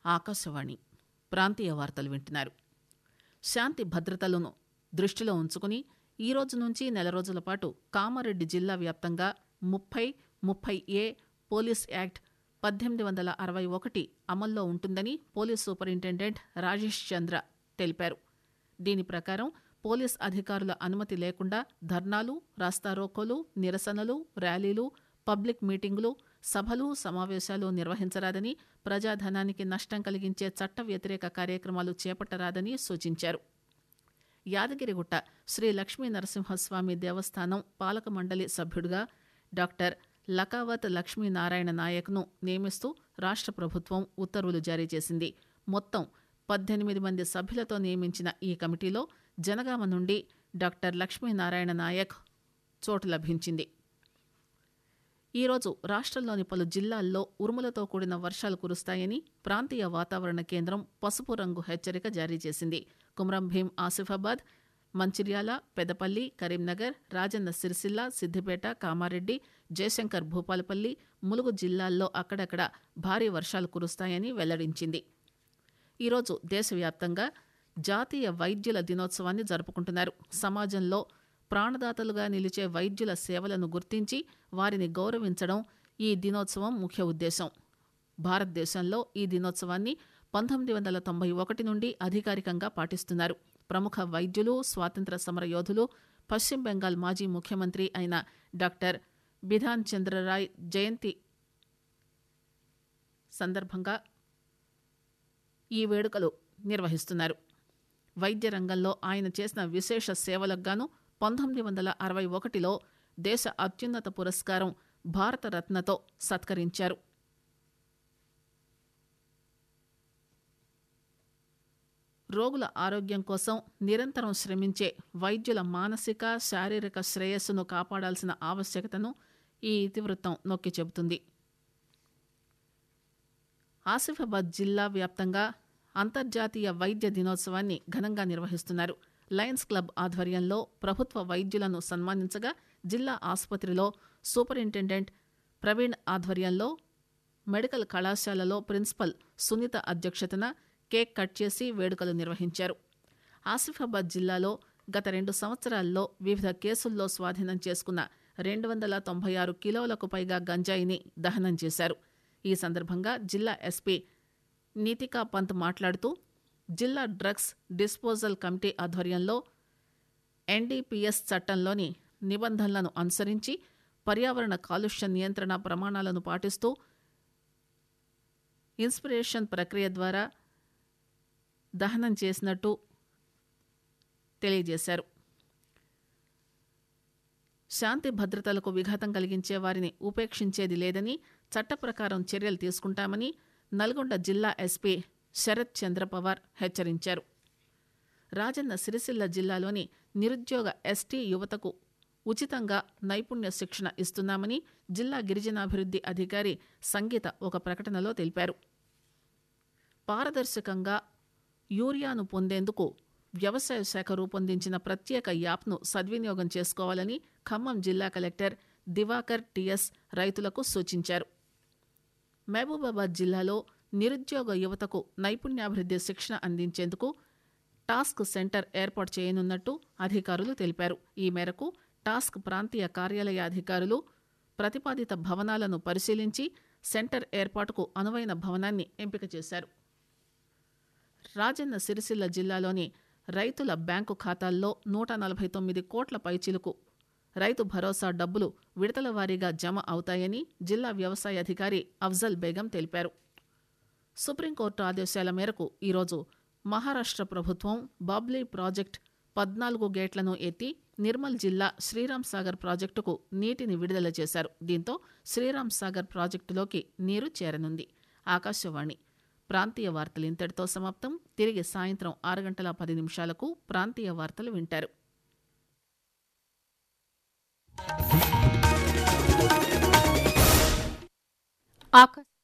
ఆకాశవాణి ప్రాంతీయ వార్తలు వింటున్నారు శాంతి భద్రతలను దృష్టిలో ఉంచుకుని ఈ రోజు నుంచి నెల రోజుల పాటు కామారెడ్డి జిల్లా వ్యాప్తంగా ముప్పై ముప్పై ఏ పోలీస్ యాక్ట్ పద్దెనిమిది వందల అరవై ఒకటి అమల్లో ఉంటుందని పోలీస్ సూపరింటెండెంట్ రాజేష్ చంద్ర తెలిపారు దీని ప్రకారం పోలీస్ అధికారుల అనుమతి లేకుండా ధర్నాలు రాస్తారోకోలు నిరసనలు ర్యాలీలు పబ్లిక్ మీటింగులు సభలు సమావేశాలు నిర్వహించరాదని ప్రజాధనానికి నష్టం కలిగించే చట్ట వ్యతిరేక కార్యక్రమాలు చేపట్టరాదని సూచించారు యాదగిరిగుట్ట శ్రీ లక్ష్మీ నరసింహస్వామి దేవస్థానం పాలక మండలి సభ్యుడిగా డాక్టర్ లకావత్ లక్ష్మీనారాయణ నాయక్ను నియమిస్తూ రాష్ట్ర ప్రభుత్వం ఉత్తర్వులు జారీ చేసింది మొత్తం పద్దెనిమిది మంది సభ్యులతో నియమించిన ఈ కమిటీలో జనగామ నుండి డాక్టర్ లక్ష్మీనారాయణ నాయక్ చోటు లభించింది ఈరోజు రాష్ట్రంలోని పలు జిల్లాల్లో ఉరుములతో కూడిన వర్షాలు కురుస్తాయని ప్రాంతీయ వాతావరణ కేంద్రం పసుపు రంగు హెచ్చరిక జారీ చేసింది కుమ్రం భీం ఆసిఫాబాద్ మంచిర్యాల పెదపల్లి కరీంనగర్ రాజన్న సిరిసిల్ల సిద్దిపేట కామారెడ్డి జయశంకర్ భూపాలపల్లి ములుగు జిల్లాల్లో అక్కడక్కడ భారీ వర్షాలు కురుస్తాయని వెల్లడించింది ఈరోజు దేశవ్యాప్తంగా జాతీయ వైద్యుల దినోత్సవాన్ని జరుపుకుంటున్నారు సమాజంలో ప్రాణదాతలుగా నిలిచే వైద్యుల సేవలను గుర్తించి వారిని గౌరవించడం ఈ దినోత్సవం ముఖ్య ఉద్దేశం భారతదేశంలో ఈ దినోత్సవాన్ని పంతొమ్మిది వందల తొంభై ఒకటి నుండి అధికారికంగా పాటిస్తున్నారు ప్రముఖ వైద్యులు స్వాతంత్ర సమర యోధులు పశ్చిమ బెంగాల్ మాజీ ముఖ్యమంత్రి అయిన డాక్టర్ బిధాన్ చంద్రరాయ్ జయంతి సందర్భంగా ఈ వేడుకలు నిర్వహిస్తున్నారు వైద్య రంగంలో ఆయన చేసిన విశేష సేవలకు గాను పంతొమ్మిది వందల అరవై ఒకటిలో దేశ అత్యున్నత పురస్కారం భారతరత్నతో సత్కరించారు రోగుల ఆరోగ్యం కోసం నిరంతరం శ్రమించే వైద్యుల మానసిక శారీరక శ్రేయస్సును కాపాడాల్సిన ఆవశ్యకతను ఈ ఇతివృత్తం నొక్కి చెబుతుంది ఆసిఫాబాద్ జిల్లా వ్యాప్తంగా అంతర్జాతీయ వైద్య దినోత్సవాన్ని ఘనంగా నిర్వహిస్తున్నారు లయన్స్ క్లబ్ ఆధ్వర్యంలో ప్రభుత్వ వైద్యులను సన్మానించగా జిల్లా ఆసుపత్రిలో సూపరింటెండెంట్ ప్రవీణ్ ఆధ్వర్యంలో మెడికల్ కళాశాలలో ప్రిన్సిపల్ సునీత అధ్యక్షతన కేక్ కట్ చేసి వేడుకలు నిర్వహించారు ఆసిఫాబాద్ జిల్లాలో గత రెండు సంవత్సరాల్లో వివిధ కేసుల్లో స్వాధీనం చేసుకున్న రెండు వందల తొంభై ఆరు కిలోలకు పైగా గంజాయిని దహనం చేశారు ఈ సందర్భంగా జిల్లా ఎస్పీ నీతికా పంత్ మాట్లాడుతూ జిల్లా డ్రగ్స్ డిస్పోజల్ కమిటీ ఆధ్వర్యంలో ఎన్డీపీఎస్ చట్టంలోని నిబంధనలను అనుసరించి పర్యావరణ కాలుష్య నియంత్రణ ప్రమాణాలను పాటిస్తూ ఇన్స్పిరేషన్ ప్రక్రియ ద్వారా దహనం చేసినట్టు తెలియజేశారు శాంతి భద్రతలకు విఘాతం కలిగించే వారిని ఉపేక్షించేది లేదని చట్ట ప్రకారం చర్యలు తీసుకుంటామని నల్గొండ జిల్లా ఎస్పీ శరత్ చంద్రపవార్ హెచ్చరించారు రాజన్న సిరిసిల్ల జిల్లాలోని నిరుద్యోగ ఎస్టీ యువతకు ఉచితంగా నైపుణ్య శిక్షణ ఇస్తున్నామని జిల్లా గిరిజనాభివృద్ధి అధికారి సంగీత ఒక ప్రకటనలో తెలిపారు పారదర్శకంగా యూరియాను పొందేందుకు వ్యవసాయ శాఖ రూపొందించిన ప్రత్యేక యాప్ను సద్వినియోగం చేసుకోవాలని ఖమ్మం జిల్లా కలెక్టర్ దివాకర్ టిఎస్ రైతులకు సూచించారు మహబూబాబాద్ జిల్లాలో నిరుద్యోగ యువతకు నైపుణ్యాభివృద్ధి శిక్షణ అందించేందుకు టాస్క్ సెంటర్ ఏర్పాటు చేయనున్నట్టు అధికారులు తెలిపారు ఈ మేరకు టాస్క్ ప్రాంతీయ కార్యాలయ అధికారులు ప్రతిపాదిత భవనాలను పరిశీలించి సెంటర్ ఏర్పాటుకు అనువైన భవనాన్ని ఎంపిక చేశారు రాజన్న సిరిసిల్ల జిల్లాలోని రైతుల బ్యాంకు ఖాతాల్లో నూట నలభై తొమ్మిది కోట్ల పైచిలుకు రైతు భరోసా డబ్బులు విడతల వారీగా జమ అవుతాయని జిల్లా వ్యవసాయ అధికారి అఫ్జల్ బేగం తెలిపారు సుప్రీంకోర్టు ఆదేశాల మేరకు ఈరోజు మహారాష్ట్ర ప్రభుత్వం బాబ్లీ ప్రాజెక్ట్ పద్నాలుగు గేట్లను ఎత్తి నిర్మల్ జిల్లా శ్రీరామ్ సాగర్ ప్రాజెక్టుకు నీటిని విడుదల చేశారు దీంతో శ్రీరామ్ సాగర్ ప్రాజెక్టులోకి నీరు చేరనుంది ఆకాశవాణి ప్రాంతీయ వార్తలు ఇంతటితో సమాప్తం తిరిగి సాయంత్రం ఆరు గంటల పది నిమిషాలకు ప్రాంతీయ వార్తలు వింటారు ఆకాశ